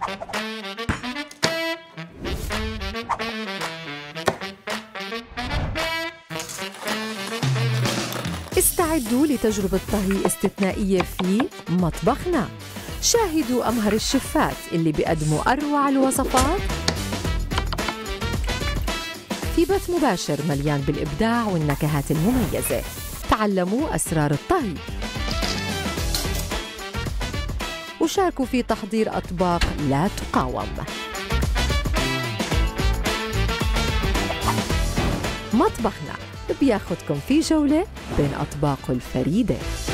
استعدوا لتجربة طهي استثنائية في مطبخنا شاهدوا أمهر الشفات اللي بيقدموا أروع الوصفات في بث مباشر مليان بالإبداع والنكهات المميزة تعلموا أسرار الطهي وشاركوا في تحضير أطباق لا تقاوم مطبخنا بياخدكم في جولة بين أطباقه الفريدة